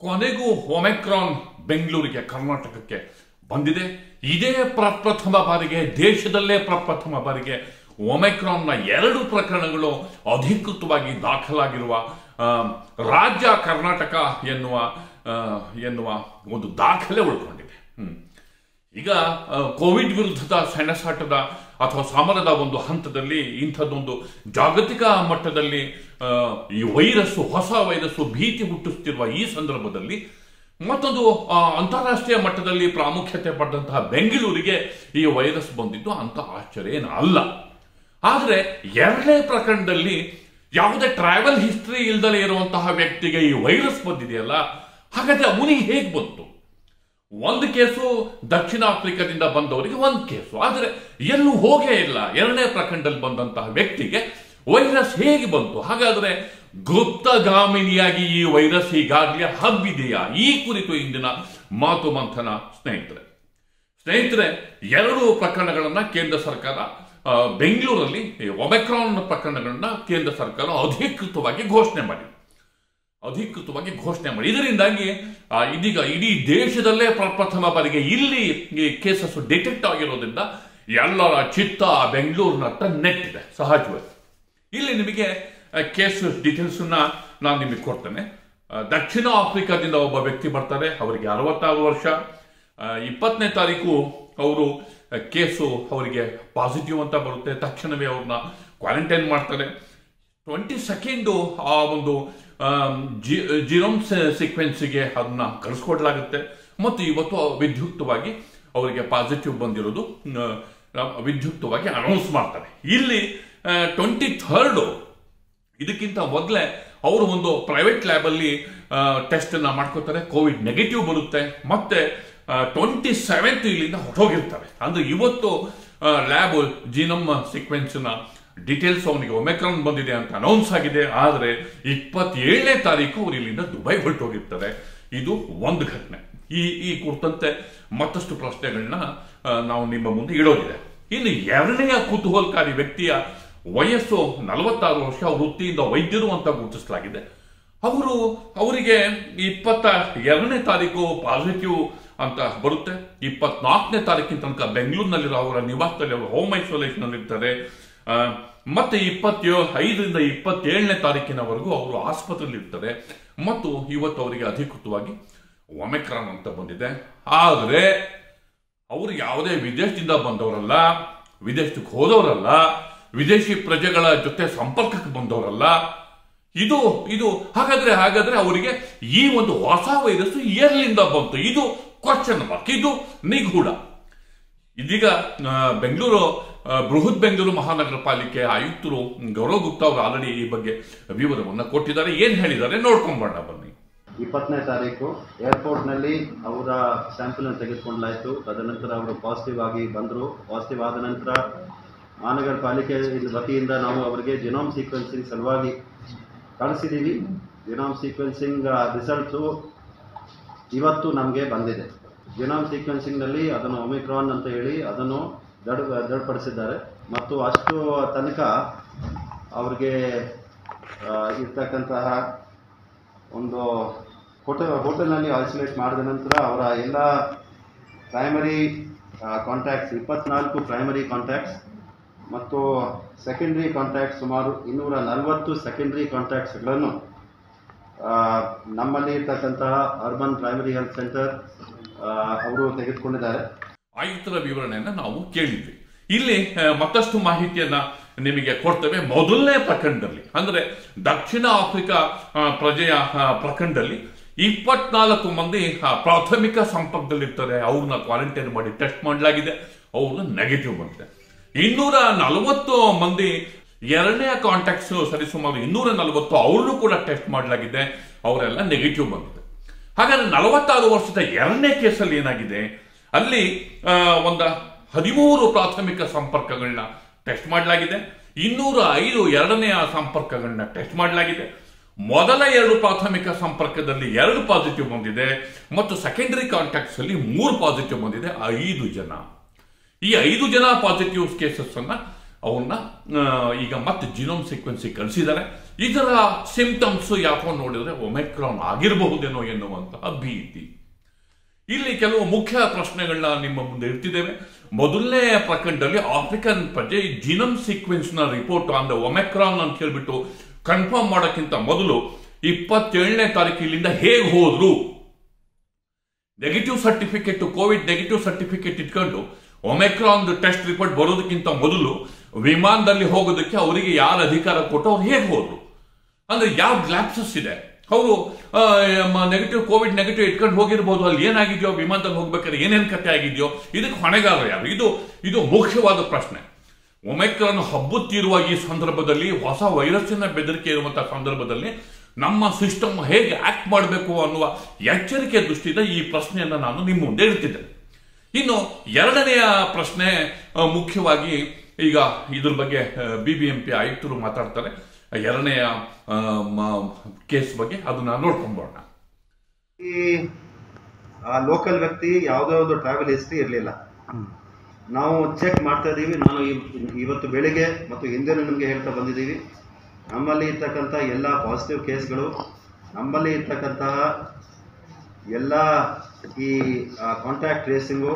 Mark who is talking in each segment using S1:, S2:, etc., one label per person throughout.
S1: ಕೊನೆಗೂ ಒಮೆಕ್ರಾನ್ ಬೆಂಗಳೂರಿಗೆ ಕರ್ನಾಟಕಕ್ಕೆ ಬಂದಿದೆ ಇದೇ ಪ್ರಪ್ರಥಮ ಬಾರಿಗೆ ದೇಶದಲ್ಲೇ ಪ್ರಪ್ರಥಮ ಬಾರಿಗೆ ಒಮೆಕ್ರಾನ್ನ ಎರಡು ಪ್ರಕರಣಗಳು ಅಧಿಕೃತವಾಗಿ ದಾಖಲಾಗಿರುವ ಆ, ರಾಜ್ಯ ಕರ್ನಾಟಕ ಎನ್ನುವ ಆ, ಎನ್ನುವ ಒಂದು ದಾಖಲೆ ಉಳ್ಕೊಂಡಿದೆ ಹ್ಮ್. ಈಗ ಆ, ಕೋವಿಡ್ ವಿರುದ್ಧದ ಸೆಣಸಾಟದ ಅಥವಾ ಸಮರದ ಒಂದು ಹಂತದಲ್ಲಿ ಇಂಥದ್ದೊಂದು ಜಾಗತಿಕ ಮಟ್ಟದಲ್ಲಿ ಆ, ಈ ವೈರಸ್ಸು ಹೊಸ ವೈರಸ್ಸು ಭೀತಿ ಹುಟ್ಟಿಸುತ್ತಿರುವ ಈ ಸಂದರ್ಭದಲ್ಲಿ ಮತ್ತೊಂದು ಆ, ಅಂತಾರಾಷ್ಟ್ರೀಯ ಮಟ್ಟದಲ್ಲಿ ಪ್ರಾಮುಖ್ಯತೆ ಪಡೆದಂತಹ ಬೆಂಗಳೂರಿಗೆ ಈ ವೈರಸ್ ಬಂದಿದ್ದು ಅಂತ ಆಶ್ಚರ್ಯ ಏನು ಅಲ್ಲ ಆದರೆ ಎರಡನೇ ಪ್ರಕರಣದಲ್ಲಿ ಯಾವುದೇ ಟ್ರಾವೆಲ್ ಹಿಸ್ಟ್ರಿ ಇಲ್ದಲೇ ಇರುವಂತಹ ವ್ಯಕ್ತಿಗೆ ಈ ವೈರಸ್ ಬಂದಿದೆಯಲ್ಲ ಹಾಗಾದ್ರೆ ಅವನಿಗೆ ಹೇಗೆ ಬಂತು ಒಂದು ಕೇಸು ದಕ್ಷಿಣ ಆಫ್ರಿಕಾದಿಂದ ಬಂದವರಿಗೆ ಒಂದು ಕೇಸು ಆದರೆ ಎಲ್ಲೂ ಹೋಗೇ ಇಲ್ಲ ಎರಡನೇ ಪ್ರಕರಣದಲ್ಲಿ ಬಂದಂತಹ ವ್ಯಕ್ತಿಗೆ ವೈರಸ್ ಹೇಗೆ ಬಂತು ಹಾಗಾದ್ರೆ ಗುಪ್ತಗಾಮಿನಿಯಾಗಿ ಈ ವೈರಸ್ ಈಗಾಗಲೇ ಹಬ್ಬಿದೆಯಾ ಈ ಕುರಿತು ಇಂದಿನ ಮಾತು ಮಂಥನ ಸ್ನೇಹಿತರೆ ಸ್ನೇಹಿತರೆ ಎರಡು ಪ್ರಕರಣಗಳನ್ನ ಕೇಂದ್ರ ಸರ್ಕಾರ ಆ, ಬೆಂಗಳೂರಲ್ಲಿ ಈ ಒಮೆಕ್ರಾನ್ ಪ್ರಕರಣಗಳನ್ನ ಕೇಂದ್ರ ಸರ್ಕಾರ ಅಧಿಕೃತವಾಗಿ ಘೋಷಣೆ ಮಾಡಿದೆ ಅಧಿಕೃತವಾಗಿ ಘೋಷಣೆ ಮಾಡಿ ಇದರಿಂದಾಗಿ ಆ, ಇದೀಗ ಇಡೀ ದೇಶದಲ್ಲೇ ಪ್ರಪ್ರಥಮ ಬಾರಿಗೆ ಇಲ್ಲಿ ಈ ಕೇಸಸ್ ಡಿಟೆಕ್ಟ್ ಆಗಿರೋದ್ರಿಂದ ಎಲ್ಲರ ಚಿತ್ತ ಬೆಂಗಳೂರಿನತ್ತ ನೆಟ್ಟಿದೆ ಸಹಜವಾಗಿ ಇಲ್ಲಿ ನಿಮಗೆ ಕೇಸ್ ಡೀಟೇಲ್ಸ್ ನಾನು ನಿಮಗೆ ಕೊಡ್ತೇನೆ ಆ, ದಕ್ಷಿಣ ಆಫ್ರಿಕಾದಿಂದ ಒಬ್ಬ ವ್ಯಕ್ತಿ ಬರ್ತಾರೆ ಅವರಿಗೆ ಅರವತ್ತಾರು ವರ್ಷ ಆ, ಇಪ್ಪತ್ತನೇ ತಾರೀಕು ಅವರು ಕೇಸು ಅವರಿಗೆ ಪಾಸಿಟಿವ್ ಅಂತ ಬರುತ್ತೆ ತಕ್ಷಣವೇ ಅವ್ರನ್ನ ಕ್ವಾರಂಟೈನ್ ಮಾಡ್ತಾರೆ ಟ್ವೆಂಟಿ ಸೆಕೆಂಡು ಆ ಒಂದು ಜಿರೋಮ್ ಸೀಕ್ವೆನ್ಸ್ಗೆ ಅದನ್ನ ಕಳಿಸ್ಕೊಡ್ಲಾಗುತ್ತೆ ಮತ್ತು ಇವತ್ತು ವಿದ್ಯುಕ್ತವಾಗಿ ಅವರಿಗೆ ಪಾಸಿಟಿವ್ ಬಂದಿರೋದು ಆ, ವಿದ್ಯುಕ್ತವಾಗಿ ಅನೌನ್ಸ್ ಮಾಡ್ತಾರೆ ಇಲ್ಲಿ ಟ್ವೆಂಟಿ ಥರ್ಡು ಇದಕ್ಕಿಂತ ಮೊದಲೇ ಅವರು ಒಂದು ಪ್ರೈವೇಟ್ ಲ್ಯಾಬಲ್ಲಿ ಟೆಸ್ಟ್ ಅನ್ನ ಮಾಡ್ಕೋತಾರೆ ಕೋವಿಡ್ ನೆಗೆಟಿವ್ ಬರುತ್ತೆ ಮತ್ತೆ ಟ್ವೆಂಟಿ ಸೆವೆಂತ್ ಇಲ್ಲಿಂದ ಹೊರಟೋಗಿರ್ತಾರೆ ಅಂದ್ರೆ ಇವತ್ತು ಲ್ಯಾಬ್ ಜೀನಮ್ ಸೀಕ್ವೆನ್ಸ್ನ ಡೀಟೇಲ್ಸ್ ಅವನಿಗೆ ಒಮೆಕ್ರಾನ್ ಬಂದಿದೆ ಅಂತ ಅನೌನ್ಸ್ ಆಗಿದೆ ಆದರೆ ಇಪ್ಪತ್ತೇಳನೇ ತಾರೀಕು ಅವರು ಇಲ್ಲಿಂದ ದುಬೈ ಹೊರಟೋಗಿರ್ತಾರೆ ಇದು ಒಂದು ಘಟನೆ ಈ ಈ ಕುರಿತಂತೆ ಮತ್ತಷ್ಟು ಪ್ರಶ್ನೆಗಳನ್ನ ಆ, ನಾವು ನಿಮ್ಮ ಮುಂದೆ ಇಡೋದಿದೆ ಇನ್ನು ಎರಡನೆಯ ಕುತೂಹಲಕಾರಿ ವ್ಯಕ್ತಿಯ ವಯಸ್ಸು ನಲವತ್ತಾರು ವರ್ಷ ವೃತ್ತಿಯಿಂದ ವೈದ್ಯರು ಅಂತ ಗುರುತಿಸಲಾಗಿದೆ ಅವರು ಅವರಿಗೆ ಇಪ್ಪತ್ತ ಎರಡನೇ ತಾರೀಕು ಪಾಸಿಟಿವ್ ಅಂತ ಬರುತ್ತೆ ಇಪ್ಪತ್ನಾಲ್ಕನೇ ತಾರೀಕಿನ ತನಕ ಬೆಂಗಳೂರಿನಲ್ಲಿರೋ ಅವರ ನಿವಾಸದಲ್ಲಿ ಅವರು ಹೋಮ್ ಐಸೋಲೇಷನ್ ಅಲ್ಲಿ ಇರ್ತಾರೆ ಆ, ಮತ್ತೆ ಇಪ್ಪತ್ತೇಳು ಐದರಿಂದ ಇಪ್ಪತ್ತೇಳನೇ ತಾರೀಕಿನವರೆಗೂ ಅವರು ಆಸ್ಪತ್ರೆಯಲ್ಲಿ ಇರ್ತಾರೆ ಮತ್ತು ಇವತ್ತು ಅವರಿಗೆ ಅಧಿಕೃತವಾಗಿ ಒಮೆಕ್ರಾನ್ ಅಂತ ಬಂದಿದೆ ಆದರೆ ಅವರು ಯಾವುದೇ ವಿದೇಶದಿಂದ ಬಂದವರಲ್ಲ ವಿದೇಶಕ್ಕೆ ಹೋದವರಲ್ಲ ವಿದೇಶಿ ಪ್ರಜೆಗಳ ಜೊತೆ ಸಂಪರ್ಕಕ್ಕೆ ಬಂದವರಲ್ಲ ಇದು ಇದು ಹಾಗಾದ್ರೆ ಹಾಗಾದ್ರೆ ಅವರಿಗೆ ಈ ಒಂದು ಹೊಸ ವೈರಸ್ ಎಲ್ಲಿಂದ ಬಂತು ಇದು ಕ್ವಶನ್ ಮಾರ್ಕ್ ಇದು ನಿಗೂಢ ಇದೀಗ ಆ, ಬೆಂಗಳೂರು ಆ, ಬೃಹತ್ ಬೆಂಗಳೂರು ಮಹಾನಗರ ಪಾಲಿಕೆ ಆಯುಕ್ತರು ಗೌರವ್ ಗುಪ್ತಾ ಅವರು ಆಲ್ರೆಡಿ ಈ ಬಗ್ಗೆ ವಿವರವನ್ನ ಕೊಟ್ಟಿದ್ದಾರೆ ಏನ್ ಹೇಳಿದ್ದಾರೆ ನೋಡ್ಕೊಂಡ್ ಬನ್ನಿ
S2: ಇಪ್ಪತ್ತನೇ ತಾರೀಕು ಏರ್ಪೋರ್ಟ್ನಲ್ಲಿ ಅವರ ಸ್ಯಾಂಪಲ್ ತೆಗೆದುಕೊಂಡ್ಲಾಯ್ತು ತದನಂತರ ಅವರು ಪಾಸಿಟಿವ್ ಆಗಿ ಬಂದರು ಪಾಸಿಟಿವ್ ಆದ ನಂತರ ಮಹಾನಗರ ಪಾಲಿಕೆ ಇದ್ರ ವತಿಯಿಂದ ನಾವು ಅವರಿಗೆ ಜಿನೋಮ್ ಸೀಕ್ವೆನ್ಸಿಂಗ್ ಸಲುವಾಗಿ ಕಳಿಸಿದ್ದೀವಿ ಜಿನೋಮ್ ಸೀಕ್ವೆನ್ಸಿಂಗ್ ರಿಸಲ್ಟ್ಸು ಇವತ್ತು ನಮಗೆ ಬಂದಿದೆ ಜಿನೋಮ್ ಸೀಕ್ವೆನ್ಸಿಂಗ್ನಲ್ಲಿ ಅದನ್ನು ಒಮಿಕ್ರಾನ್ ಅಂತ ಹೇಳಿ ಅದನ್ನು ದೃಢ ದೃಢಪಡಿಸಿದ್ದಾರೆ ಮತ್ತು ಅಷ್ಟು ತನಕ ಅವ್ರಿಗೆ ಆ, ಇರ್ತಕ್ಕಂತಹ ಒಂದು ಹೋಟೆಲ್ ಹೋಟೆಲ್ನಲ್ಲಿ ಐಸೋಲೇಟ್ ಮಾಡಿದ ನಂತರ ಅವರ ಎಲ್ಲ ಪ್ರೈಮರಿ ಕಾಂಟ್ಯಾಕ್ಟ್ಸ್ ಇಪ್ಪತ್ನಾಲ್ಕು ಪ್ರೈಮರಿ ಕಾಂಟ್ಯಾಕ್ಟ್ಸ್ ಮತ್ತು ಸೆಕೆಂಡ್ರಿ ಕಾಂಟ್ಯಾಕ್ಟ್ಸ್ ಸುಮಾರು ಇನ್ನೂರ ನಲವತ್ತು ಸೆಕೆಂಡ್ರಿ ಕಾಂಟ್ಯಾಕ್ಟ್ಸ್ಗಳನ್ನು ನಮ್ಮಲ್ಲಿ ಇರ್ತಕ್ಕಂತಹ ಅರ್ಬನ್ ಪ್ರೈಮರಿ ಹೆಲ್ತ್ ಸೆಂಟರ್ ಅವರು ತೆಗೆದುಕೊಂಡಿದ್ದಾರೆ
S1: ಆಯುಕ್ತರ ವಿವರಣೆಯನ್ನ ನಾವು ಕೇಳಿದ್ವಿ ಇಲ್ಲಿ ಆ, ಮತ್ತಷ್ಟು ಮಾಹಿತಿಯನ್ನ ನಿಮಗೆ ಕೊಡ್ತೇವೆ ಮೊದಲನೇ ಪ್ರಕರಣದಲ್ಲಿ ಅಂದ್ರೆ ದಕ್ಷಿಣ ಆಫ್ರಿಕಾ ಆ, ಪ್ರಜೆಯ ಆ, ಪ್ರಕರಣದಲ್ಲಿ ಇಪ್ಪತ್ನಾಲ್ಕು ಮಂದಿ ಆ, ಪ್ರಾಥಮಿಕ ಸಂಪರ್ಕದಲ್ಲಿರ್ತಾರೆ ಅವ್ರನ್ನ ಕ್ವಾರಂಟೈನ್ ಮಾಡಿ ಟೆಸ್ಟ್ ಮಾಡಲಾಗಿದೆ ಅವ್ರನ್ನ ನೆಗೆಟಿವ್ ಬಂದಿದೆ ಇನ್ನೂರ ನಲವತ್ತು ಮಂದಿ ಎರಡನೇ ಕಾಂಟ್ಯಾಕ್ಟ್ಸ್ ಸರಿಸುಮಾರು ಇನ್ನೂರ ನಲವತ್ತು ಅವ್ರನ್ನೂ ಕೂಡ ಟೆಸ್ಟ್ ಮಾಡಲಾಗಿದೆ ಅವರೆಲ್ಲ ನೆಗೆಟಿವ್ ಬಂದಿದೆ ಹಾಗಾದ್ರೆ ನಲವತ್ತಾರು ವರ್ಷದ ಎರಡನೇ ಕೇಸಲ್ಲಿ ಏನಾಗಿದೆ ಅಲ್ಲಿ ಆ, ಒಂದ ಹದಿಮೂರು ಪ್ರಾಥಮಿಕ ಸಂಪರ್ಕಗಳನ್ನ ಟೆಸ್ಟ್ ಮಾಡಲಾಗಿದೆ ಇನ್ನೂರ ಐದು ಎರಡನೆಯ ಸಂಪರ್ಕಗಳನ್ನ ಟೆಸ್ಟ್ ಮಾಡಲಾಗಿದೆ ಮೊದಲ ಎರಡು ಪ್ರಾಥಮಿಕ ಸಂಪರ್ಕದಲ್ಲಿ ಎರಡು ಪಾಸಿಟಿವ್ ಬಂದಿದೆ ಮತ್ತು ಸೆಕೆಂಡರಿ ಕಾಂಟ್ಯಾಕ್ಟ್ಸ್ ಅಲ್ಲಿ ಮೂರು ಪಾಸಿಟಿವ್ ಬಂದಿದೆ ಐದು ಜನ ಈ ಐದು ಜನ ಪಾಸಿಟಿವ್ ಕೇಸಸ್ ಅನ್ನ ಅವನ್ನ ಆ, ಈಗ ಮತ್ತೆ ಜಿನೋಮ್ ಸೀಕ್ವೆನ್ಸಿ ಕಳಿಸಿದ್ದಾರೆ ಇದರ ಸಿಂಪ್ಟಮ್ಸ್ ಯಾಕೋ ನೋಡಿದ್ರೆ ಒಮೆಕ್ರಾನ್ ಆಗಿರಬಹುದೇನೋ ಎನ್ನುವಂತಹ ಭೀತಿ ಇಲ್ಲಿ ಕೆಲವು ಮುಖ್ಯ ಪ್ರಶ್ನೆಗಳನ್ನ ನಿಮ್ಮ ಮುಂದೆ ಇಡ್ತಿದ್ದೇವೆ ಮೊದಲನೇ ಪ್ರಕರಣದಲ್ಲಿ ಆಫ್ರಿಕನ್ ಪ್ರಜೆ ಜಿನಮ್ ಸೀಕ್ವೆನ್ಸ್ ನ ರಿಪೋರ್ಟ್ ಅಂದ್ರೆ ಒಮೆಕ್ರಾನ್ ಅಂತ ಹೇಳ್ಬಿಟ್ಟು ಕನ್ಫರ್ಮ್ ಮಾಡೋಕ್ಕಿಂತ ಮೊದಲು ಇಪ್ಪತ್ತೇಳನೇ ತಾರೀಕು ಇಲ್ಲಿಂದ ಹೇಗೆ ಹೋದ್ರು negative certificate Covid negative certificate ಇಟ್ಕೊಂಡು ಒಮೆಕ್ರಾನ್ ಟೆಸ್ಟ್ ರಿಪೋರ್ಟ್ ಬರೋದಕ್ಕಿಂತ ಮೊದಲು ವಿಮಾನದಲ್ಲಿ ಹೋಗೋದಕ್ಕೆ ಅವರಿಗೆ ಯಾರು ಅಧಿಕಾರ ಕೊಟ್ಟು ಅವ್ರು ಹೇಗೆ ಹೋದ್ರು ಅಂದ್ರೆ ಯಾವ ಲ್ಯಾಪ್ಸಸ್ ಇದೆ ಅವರು ನೆಗೆಟಿವ್ ಕೋವಿಡ್ ನೆಗೆಟಿವ್ ಇಟ್ಕೊಂಡು ಹೋಗಿರ್ಬೋದು ಅಲ್ಲಿ ಏನಾಗಿದೆಯೋ ವಿಮಾನದಲ್ಲಿ ಹೋಗ್ಬೇಕಾದ್ರೆ ಏನೇನ್ ಕತೆ ಆಗಿದೆಯೋ ಇದಕ್ಕೆ ಹೊಣೆಗಾರ ಯಾರು ಇದು ಇದು ಮುಖ್ಯವಾದ ಪ್ರಶ್ನೆ ಒಮೆಕ್ರಾನ್ ಹಬ್ಬುತ್ತಿರುವ ಈ ಸಂದರ್ಭದಲ್ಲಿ ಹೊಸ ವೈರಸ್ಸಿನ ಬೆದರಿಕೆ ಇರುವಂತಹ ಸಂದರ್ಭದಲ್ಲಿ ನಮ್ಮ ಸಿಸ್ಟಮ್ ಹೇಗೆ ಆಕ್ಟ್ ಮಾಡಬೇಕು ಅನ್ನುವ ಎಚ್ಚರಿಕೆ ದೃಷ್ಟಿಯಿಂದ ಈ ಪ್ರಶ್ನೆಯನ್ನ ನಾನು ನಿಮ್ಮ ಮುಂದೆ ಇಡ್ತಿದ್ದೇನೆ ಇನ್ನು ಎರಡನೆಯ ಪ್ರಶ್ನೆ ಆ, ಮುಖ್ಯವಾಗಿ ಈಗ ಇದ್ರ ಬಗ್ಗೆ ಬಿ ಬಿ ಎಂ ಪಿ ಆಯುಕ್ತರು ಮಾತಾಡ್ತಾರೆ ಎರಡನೆಯ ಕೇಸ್ ಬಗ್ಗೆ ಅದನ್ನ ನೋಡ್ಕೊಂಬೋಣ
S2: ಈ ಆ ಲೋಕಲ್ ವ್ಯಕ್ತಿ ಯಾವುದೋ ಒಂದು ಟ್ರಾವೆಲ್ ಹಿಸ್ಟ್ರಿ ಇರಲಿಲ್ಲ ನಾವು ಚೆಕ್ ಮಾಡ್ತಾ ಇದ್ದೀವಿ ನಾನು ಇವ್- ಇವತ್ತು ಬೆಳಿಗ್ಗೆ ಮತ್ತು ಹಿಂದೆನೂ ನಿಮಗೆ ಹೇಳ್ತಾ ಬಂದಿದ್ದೀವಿ ನಮ್ಮಲ್ಲಿ ಇರ್ತಕ್ಕಂಥ ಎಲ್ಲ ಪಾಸಿಟಿವ್ ಕೇಸ್ಗಳು ನಮ್ಮಲ್ಲಿ ಇರ್ತಕ್ಕಂತಹ ಎಲ್ಲ ಈ ಕಾಂಟ್ಯಾಕ್ಟ್ ಟ್ರೇಸಿಂಗು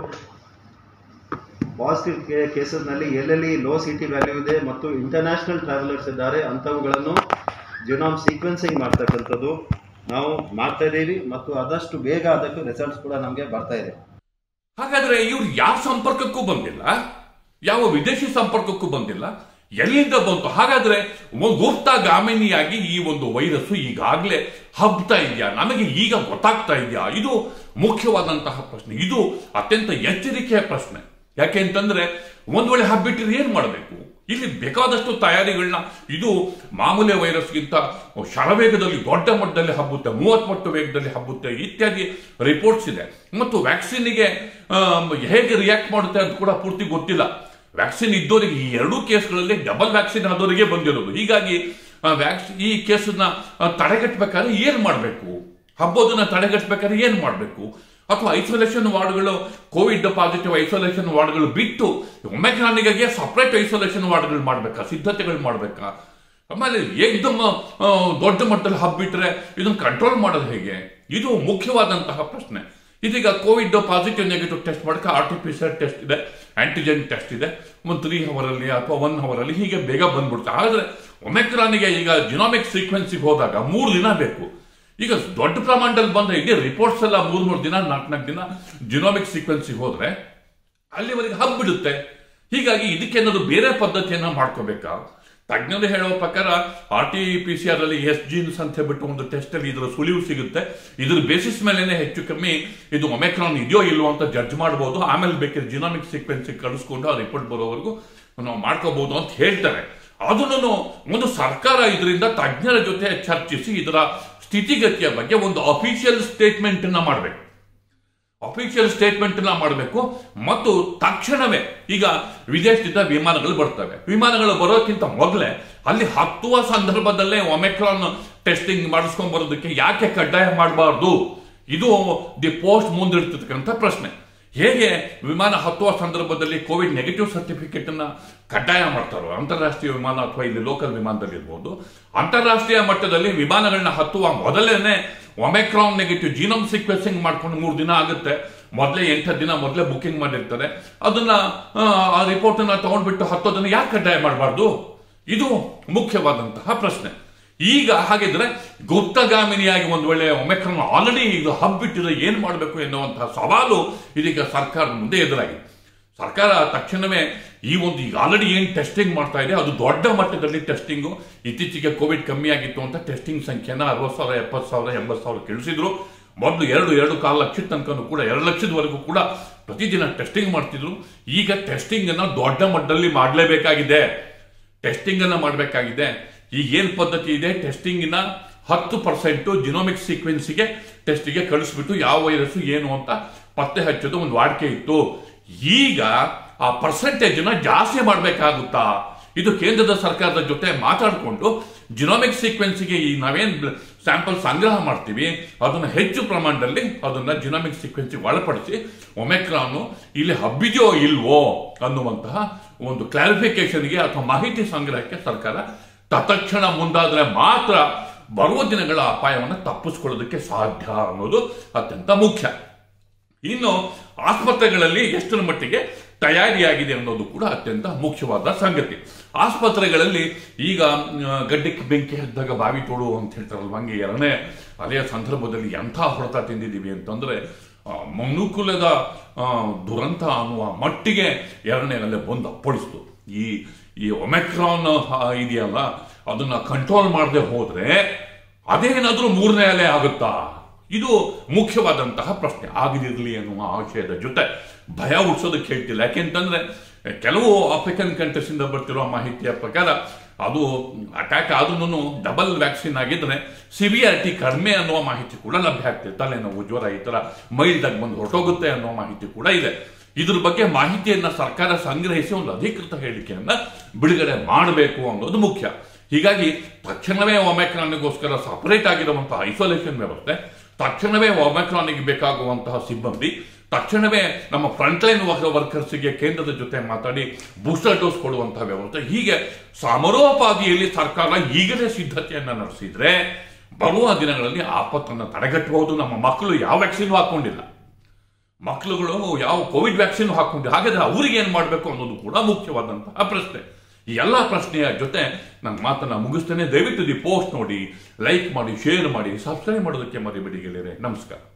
S2: ಪಾಸಿಟಿವ್ ಕೇಸಸ್ನಲ್ಲಿ ಎಲ್ಲೆಲ್ಲಿ ಲೋ ಸಿಟಿ ವ್ಯಾಲ್ಯೂ ಇದೆ ಮತ್ತು ಇಂಟರ್ನ್ಯಾಷನಲ್ ಟ್ರಾವೆಲರ್ಸ್ ಇದ್ದಾರೆ ಅಂಥವುಗಳನ್ನು ಜಿನೋಮ್ ಸೀಕ್ವೆನ್ಸಿಂಗ್ ಮಾಡ್ತಕ್ಕಂಥದ್ದು ನಾವು ಮಾಡ್ತಾ ಇದ್ದೀವಿ ಮತ್ತು ಆದಷ್ಟು ಬೇಗ ಅದಕ್ಕೆ ರಿಸಲ್ಟ್ಸ್ ಕೂಡ ನಮಗೆ ಬರ್ತಾ ಇದೆ
S1: ಹಾಗಾದ್ರೆ ಇವ್ರು ಯಾವ ಸಂಪರ್ಕಕ್ಕೂ ಬಂದಿಲ್ಲ ಯಾವ ವಿದೇಶಿ ಸಂಪರ್ಕಕ್ಕೂ ಬಂದಿಲ್ಲ ಎಲ್ಲಿಂದ ಬಂತು ಹಾಗಾದ್ರೆ ಒ- ಗುಪ್ತಗಾಮಿನಿಯಾಗಿ ಈ ಒಂದು ವೈರಸ್ ಈಗಾಗಲೇ ಹಬ್ತಾ ಇದೆಯಾ ನಮಗೆ ಈಗ ಗೊತ್ತಾಗ್ತಾ ಇದೆಯಾ ಇದು ಮುಖ್ಯವಾದಂತಹ ಪ್ರಶ್ನೆ ಇದು ಅತ್ಯಂತ ಎಚ್ಚರಿಕೆಯ ಪ್ರಶ್ನೆ ಯಾಕೆ ಅಂತಂದ್ರೆ ಒಂದ್ ವೇಳೆ ಹಬ್ಬಿಟ್ಟಿದ್ರೆ ಏನ್ ಮಾಡಬೇಕು ಇಲ್ಲಿ ಬೇಕಾದಷ್ಟು ತಯಾರಿಗಳನ್ನ ಇದು ಮಾಮೂಲಿ ವೈರಸ್ಗಿಂತ ಶರವೇಗದಲ್ಲಿ ದೊಡ್ಡ ಮಟ್ಟದಲ್ಲಿ ಹಬ್ಬುತ್ತೆ ಮೂವತ್ತು ಪಟ್ಟು ವೇಗದಲ್ಲಿ ಹಬ್ಬುತ್ತೆ ಇತ್ಯಾದಿ ರಿಪೋರ್ಟ್ಸ್ ಇದೆ ಮತ್ತು ವ್ಯಾಕ್ಸಿನ್ಗೆ ಹೇಗೆ ರಿಯಾಕ್ಟ್ ಮಾಡುತ್ತೆ ಅಂತ ಕೂಡ ಪೂರ್ತಿ ಗೊತ್ತಿಲ್ಲ ವ್ಯಾಕ್ಸಿನ್ ಇದ್ದವರಿಗೆ ಈ ಎರಡೂ ಕೇಸ್ಗಳಲ್ಲಿ ಡಬಲ್ ವ್ಯಾಕ್ಸಿನ್ ಆದವರಿಗೆ ಬಂದಿರೋದು ಹೀಗಾಗಿ ವ್ಯಾಕ್ಸಿನ್ ಈ ಕೇಸನ್ನ ಆ, ತಡೆಗಟ್ಟಬೇಕಾದ್ರೆ ಏನ್ ಮಾಡಬೇಕು ಹಬ್ಬೋದನ್ನ ತಡೆಗಟ್ಟಬೇಕಾದ್ರೆ ಏನ್ ಮಾಡಬೇಕು ಅಥವಾ ಐಸೋಲೇಷನ್ ವಾರ್ಡ್ಗಳು ಕೋವಿಡ್ ಪಾಸಿಟಿವ್ ಐಸೋಲೇಷನ್ ವಾರ್ಡ್ಗಳು ಬಿಟ್ಟು ಒಮೆಕ್ರಾನಿಗೆ ಸಪರೇಟ್ ಐಸೋಲೇಷನ್ ವಾರ್ಡ್ಗಳು ಮಾಡ್ಬೇಕಾ ಸಿದ್ಧತೆಗಳು ಮಾಡ್ಬೇಕಾ ಆಮೇಲೆ ಏಕ್ದಮ್ ಆ, ದೊಡ್ಡ ಮಟ್ಟದಲ್ಲಿ ಹಬ್ಬಿಟ್ರೆ ಇದನ್ನ ಕಂಟ್ರೋಲ್ ಮಾಡೋದು ಹೇಗೆ ಇದು ಮುಖ್ಯವಾದಂತಹ ಪ್ರಶ್ನೆ ಇದೀಗ ಕೋವಿಡ್ ಪಾಸಿಟಿವ್ ನೆಗೆಟಿವ್ ಟೆಸ್ಟ್ ಮಾಡಕ್ಕೆ R T P C R test ಇದೆ ಆಂಟಿಜೆನ್ ಟೆಸ್ಟ್ ಇದೆ ಒಂದು ತ್ರೀ ಅವರಲ್ಲಿ ಅಥವಾ ಒನ್ ಅವರಲ್ಲಿ ಹೀಗೆ ಬೇಗ ಬಂದ್ಬಿಡುತ್ತೆ ಆದ್ರೆ ಒಮೆಕ್ರಾನಿಗೆ ಈಗ ಜಿನಾಮಿಕ್ ಸೀಕ್ವೆನ್ಸಿಗೆ ಹೋದಾಗ ಮೂರು ದಿನ ಬೇಕು ಈಗ ದೊಡ್ಡ ಪ್ರಮಾಣದಲ್ಲಿ ಬಂದ್ರೆ ಇಡೀ ರಿಪೋರ್ಟ್ಸ್ ಎಲ್ಲ ಮೂರ್ ಮೂರು ದಿನ ನಾಲ್ಕು ನಾಲ್ಕು ದಿನ ಜಿನೋಮಿಕ್ ಸೀಕ್ವೆನ್ಸಿಗೆ ಹೋದ್ರೆ ಅಲ್ಲಿವರೆಗೆ ಹಬ್ಬಿಡುತ್ತೆ ಹೀಗಾಗಿ ಇದಕ್ಕೇನಾದ್ರು ಬೇರೆ ಪದ್ಧತಿಯನ್ನ ಮಾಡ್ಕೋಬೇಕಾ ತಜ್ಞರು ಹೇಳುವ ಪ್ರಕಾರ R T P C R ಅಲ್ಲಿ ಎಸ್ ಜೀನ್ಸ್ ಅಂತ ಹೇಳ್ಬಿಟ್ಟು ಒಂದು ಟೆಸ್ಟ್ ಅಲ್ಲಿ ಇದರ ಸುಳಿವು ಸಿಗುತ್ತೆ ಇದ್ರ ಬೇಸಿಸ್ ಮೇಲೆನೆ ಹೆಚ್ಚು ಕಮ್ಮಿ ಇದು ಒಮೆಕ್ರಾನ್ ಇದೆಯೋ ಇಲ್ವೋ ಅಂತ ಜಡ್ಜ್ ಮಾಡಬಹುದು ಆಮೇಲೆ ಬೇಕಾದ್ರೆ ಜಿನಾಮಿಕ್ ಸೀಕ್ವೆನ್ಸ್ ಕಳಿಸ್ಕೊಂಡು ಆ ರಿಪೋರ್ಟ್ ಬರೋವರೆಗೂ ನಾವು ಮಾಡ್ಕೋಬಹುದು ಅಂತ ಹೇಳ್ತಾರೆ ಅದನ್ನು ಒಂದು ಸರ್ಕಾರ ಇದರಿಂದ ತಜ್ಞರ ಜೊತೆ ಚರ್ಚಿಸಿ ಇದರ ಸ್ಥಿತಿಗತಿಯ ಬಗ್ಗೆ ಒಂದು ಅಫಿಷಿಯಲ್ ಸ್ಟೇಟ್ಮೆಂಟ್ ಅನ್ನ ಮಾಡಬೇಕು ಅಫಿಷಿಯಲ್ ಸ್ಟೇಟ್ಮೆಂಟ್ ನ ಮಾಡಬೇಕು ಮತ್ತು ತಕ್ಷಣವೇ ಈಗ ವಿದೇಶದಿಂದ ವಿಮಾನಗಳು ಬರ್ತವೆ ವಿಮಾನಗಳು ಬರೋಕ್ಕಿಂತ ಮೊದಲೇ ಅಲ್ಲಿ ಹತ್ತುವ ಸಂದರ್ಭದಲ್ಲೇ ಒಮೆಕ್ರಾನ್ ಟೆಸ್ಟಿಂಗ್ ಮಾಡಿಸ್ಕೊಂಡ್ ಬರೋದಕ್ಕೆ ಯಾಕೆ ಕಡ್ಡಾಯ ಮಾಡಬಾರ್ದು ಇದು ದಿ ಪೋಸ್ಟ್ ಮುಂದಿಡ್ತಿರ್ತಕ್ಕಂಥ ಪ್ರಶ್ನೆ ಹೇಗೆ ವಿಮಾನ ಹತ್ತುವ ಸಂದರ್ಭದಲ್ಲಿ ಕೋವಿಡ್ ನೆಗೆಟಿವ್ ಸರ್ಟಿಫಿಕೇಟ್ ಅನ್ನ ಕಡ್ಡಾಯ ಮಾಡ್ತಾರೋ ಅಂತಾರಾಷ್ಟ್ರೀಯ ವಿಮಾನ ಅಥವಾ ಇಲ್ಲಿ ಲೋಕಲ್ ವಿಮಾನದಲ್ಲಿ ಇರ್ಬೋದು ಅಂತಾರಾಷ್ಟ್ರೀಯ ಮಟ್ಟದಲ್ಲಿ ವಿಮಾನಗಳನ್ನ ಹತ್ತುವ ಮೊದಲೇನೆ ಒಮೆಕ್ರಾನ್ ನೆಗೆಟಿವ್ ಜೀನೋಮ್ ಸೀಕ್ವೆನ್ಸಿಂಗ್ ಮಾಡ್ಕೊಂಡು ಮೂರು ದಿನ ಆಗುತ್ತೆ ಮೊದಲೇ ಎಂಟು ದಿನ ಮೊದಲೇ ಬುಕಿಂಗ್ ಮಾಡಿರ್ತಾರೆ ಅದನ್ನ ಆ, ಆ ರಿಪೋರ್ಟ್ ಅನ್ನ ತಗೊಂಡ್ಬಿಟ್ಟು ಹತ್ತೋದನ್ನ ಯಾಕೆ ಕಡ್ಡಾಯ ಮಾಡಬಾರ್ದು ಇದು ಮುಖ್ಯವಾದಂತಹ ಪ್ರಶ್ನೆ ಈಗ ಹಾಗಿದ್ರೆ ಗುಪ್ತಗಾಮಿನಿಯಾಗಿ ಒಂದು ವೇಳೆ ಒಮೆಕ್ರಾನ್ ಆಲ್ರೆಡಿ ಇದು ಹಬ್ಬಿಟ್ಟಿದ್ರೆ ಏನ್ ಮಾಡಬೇಕು ಎನ್ನುವಂತಹ ಸವಾಲು ಇದೀಗ ಸರ್ಕಾರದ ಮುಂದೆ ಎದುರಾಗಿದೆ ಸರ್ಕಾರ ತಕ್ಷಣವೇ ಈ ಒಂದು ಈಗ ಆಲ್ರೆಡಿ ಏನ್ ಟೆಸ್ಟಿಂಗ್ ಮಾಡ್ತಾ ಇದೆ ಅದು ದೊಡ್ಡ ಮಟ್ಟದಲ್ಲಿ ಟೆಸ್ಟಿಂಗು ಇತ್ತೀಚೆಗೆ ಕೋವಿಡ್ ಕಮ್ಮಿ ಆಗಿತ್ತು ಅಂತ ಟೆಸ್ಟಿಂಗ್ ಸಂಖ್ಯೆನ ಅರವತ್ತು ಸಾವಿರ ಎಪ್ಪತ್ತು ಸಾವಿರ ಎಂಬತ್ತು ಸಾವಿರ ಇಳಿಸಿದ್ರು ಮೊದಲು ಎರಡು ಎರಡು ಕಾಲು ಲಕ್ಷದ ತನಕನೂ ಕೂಡ ಎರಡು ಲಕ್ಷದವರೆಗೂ ಕೂಡ ಪ್ರತಿದಿನ ಟೆಸ್ಟಿಂಗ್ ಮಾಡ್ತಿದ್ರು ಈಗ ಟೆಸ್ಟಿಂಗ್ ಅನ್ನ ದೊಡ್ಡ ಮಟ್ಟದಲ್ಲಿ ಮಾಡಲೇಬೇಕಾಗಿದೆ ಟೆಸ್ಟಿಂಗ್ ಅನ್ನ ಮಾಡಬೇಕಾಗಿದೆ ಈಗ ಏನ್ ಪದ್ಧತಿ ಇದೆ ಟೆಸ್ಟಿಂಗಿನ ಹತ್ತು ಪರ್ಸೆಂಟ್ ಜಿನೋಮಿಕ್ ಸೀಕ್ವೆನ್ಸಿಗೆ ಟೆಸ್ಟಿಗೆ ಕಳಿಸ್ಬಿಟ್ಟು ಯಾವ ವೈರಸ್ ಏನು ಅಂತ ಪತ್ತೆ ಹಚ್ಚೋದು ಒಂದು ವಾಡಿಕೆ ಇತ್ತು ಈಗ ಆ ಪರ್ಸೆಂಟೇಜ್ ನ ಜಾಸ್ತಿ ಮಾಡಬೇಕಾಗುತ್ತಾ ಇದು ಕೇಂದ್ರದ ಸರ್ಕಾರದ ಜೊತೆ ಮಾತಾಡಿಕೊಂಡು ಜಿನೋಮಿಕ್ ಸೀಕ್ವೆನ್ಸ್ಗೆ ಈ ನಾವೇನ್ ಸ್ಯಾಂಪಲ್ ಸಂಗ್ರಹ ಮಾಡ್ತೀವಿ ಅದನ್ನ ಹೆಚ್ಚು ಪ್ರಮಾಣದಲ್ಲಿ ಅದನ್ನ ಜಿನೋಮಿಕ್ ಸೀಕ್ವೆನ್ಸ್ಗೆ ಒಳಪಡಿಸಿ ಒಮೆಕ್ರಾನು ಇಲ್ಲಿ ಹಬ್ಬಿದೆಯೋ ಇಲ್ವೋ ಅನ್ನುವಂತಹ ಒಂದು ಕ್ಲಾರಿಫಿಕೇಶನ್ಗೆ ಅಥವಾ ಮಾಹಿತಿ ಸಂಗ್ರಹಕ್ಕೆ ಸರ್ಕಾರ ತತ್ಕ್ಷಣ ಮುಂದಾದ್ರೆ ಮಾತ್ರ ಬರುವ ದಿನಗಳ ಅಪಾಯವನ್ನು ತಪ್ಪಿಸ್ಕೊಳ್ಳೋದಕ್ಕೆ ಸಾಧ್ಯ ಅನ್ನೋದು ಅತ್ಯಂತ ಮುಖ್ಯ ಇನ್ನು ಆಸ್ಪತ್ರೆಗಳಲ್ಲಿ ಎಷ್ಟರ ಮಟ್ಟಿಗೆ ತಯಾರಿಯಾಗಿದೆ ಅನ್ನೋದು ಕೂಡ ಅತ್ಯಂತ ಮುಖ್ಯವಾದ ಸಂಗತಿ ಆಸ್ಪತ್ರೆಗಳಲ್ಲಿ ಈಗ ಆ, ಗಡ್ಡಕ್ಕೆ ಬೆಂಕಿ ಹತ್ತಿದಾಗ ಬಾವಿ ತೋಡು ಅಂತ ಹೇಳ್ತಾರಲ್ವ ಹಂಗೆ ಎರಡನೇ ಅಲೆಯ ಸಂದರ್ಭದಲ್ಲಿ ಎಂಥ ಹೊಡೆತ ತಿಂದಿದ್ದೀವಿ ಅಂತಂದ್ರೆ ಆ, ಮನುಕುಲದ ಆ, ದುರಂತ ಅನ್ನುವ ಮಟ್ಟಿಗೆ ಎರಡನೇ ಅಲೆ ಬಂದು ಅಪ್ಪಳಿಸ್ತು ಈ ಈ ಒಮೆಕ್ರಾನ್ ಆ, ಇದೆಯಲ್ಲ ಅದನ್ನ ಕಂಟ್ರೋಲ್ ಮಾಡದೆ ಹೋದ್ರೆ ಅದೇನಾದ್ರೂ ಮೂರನೇ ಅಲೆ ಆಗುತ್ತಾ ಇದು ಮುಖ್ಯವಾದಂತಹ ಪ್ರಶ್ನೆ ಆಗದಿರಲಿ ಅನ್ನುವ ಆಶಯದ ಜೊತೆ ಭಯ ಹುಡ್ಸೋದಕ್ಕೆ ಹೇಳ್ತಿಲ್ಲ ಯಾಕೆಂತಂದ್ರೆ ಕೆಲವು ಆಫ್ರಿಕನ್ ಕಂಟ್ರೀಸ್ ಇಂದ ಬರ್ತಿರೋ ಮಾಹಿತಿಯ ಪ್ರಕಾರ ಅದು ಅಟ್ಯಾಕ್ ಆದ್ರೂ ಡಬಲ್ ವ್ಯಾಕ್ಸಿನ್ ಆಗಿದ್ರೆ ಸಿವಿಯಾರಿಟಿ ಕಡಿಮೆ ಅನ್ನುವ ಮಾಹಿತಿ ಕೂಡ ಲಭ್ಯ ಆಗ್ತಿದೆ ತಲೆನೋವು ಜ್ವರ ಈ ತರ ಮೈಲ್ಡ್ ಆಗಿ ಬಂದು ಹೊರಟೋಗುತ್ತೆ ಅನ್ನೋ ಮಾಹಿತಿ ಕೂಡ ಇದೆ ಇದ್ರ ಬಗ್ಗೆ ಮಾಹಿತಿಯನ್ನ ಸರ್ಕಾರ ಸಂಗ್ರಹಿಸಿ ಒಂದು ಅಧಿಕೃತ ಹೇಳಿಕೆಯನ್ನ ಬಿಡುಗಡೆ ಮಾಡಬೇಕು ಅನ್ನೋದು ಮುಖ್ಯ ಹೀಗಾಗಿ ತಕ್ಷಣವೇ ಒಮೆಕ್ರಾನ್ಗೋಸ್ಕರ ಸಪರೇಟ್ ಆಗಿರುವಂತಹ ಐಸೋಲೇಷನ್ ವ್ಯವಸ್ಥೆ ತಕ್ಷಣವೇ ಒಮೆಕ್ರಾನ್ಗೆ ಬೇಕಾಗುವಂತಹ ಸಿಬ್ಬಂದಿ ತಕ್ಷಣವೇ ನಮ್ಮ ಫ್ರಂಟ್ಲೈನ್ ವರ್ಕರ್ಸ್ಗೆ ಕೇಂದ್ರದ ಜೊತೆ ಮಾತಾಡಿ ಬೂಸ್ಟರ್ ಡೋಸ್ ಕೊಡುವಂತಹ ವ್ಯವಸ್ಥೆ ಹೀಗೆ ಸಮರೋಪಾದಿಯಲ್ಲಿ ಸರ್ಕಾರ ಈಗಲೇ ಸಿದ್ಧತೆಯನ್ನ ನಡೆಸಿದ್ರೆ ಬರುವ ದಿನಗಳಲ್ಲಿ ಆಪತ್ತನ್ನು ತಡೆಗಟ್ಟಬಹುದು ನಮ್ಮ ಮಕ್ಕಳು ಯಾವ ವ್ಯಾಕ್ಸಿನ್ ಹಾಕೊಂಡಿಲ್ಲ ಮಕ್ಕಳುಗಳು ಯಾವ ಕೋವಿಡ್ ವ್ಯಾಕ್ಸಿನ್ ಹಾಕೊಂಡಿಲ್ಲ ಹಾಗಾದ್ರೆ ಅವ್ರಿಗೆ ಏನ್ ಮಾಡಬೇಕು ಅನ್ನೋದು ಕೂಡ ಮುಖ್ಯವಾದಂತಹ ಪ್ರಶ್ನೆ ಈ ಎಲ್ಲ ಪ್ರಶ್ನೆಯ ಜೊತೆ ನನ್ನ ಮಾತನ್ನ ಮುಗಿಸ್ತೇನೆ ದಯವಿಟ್ಟು ದಿ ಪೋಸ್ಟ್ ನೋಡಿ ಲೈಕ್ ಮಾಡಿ ಶೇರ್ ಮಾಡಿ ಸಬ್ಸ್ಕ್ರೈಬ್ ಮಾಡೋದಕ್ಕೆ ಮರಿಬೇಡಿ ಗೆಳೆಯರೆ ನಮಸ್ಕಾರ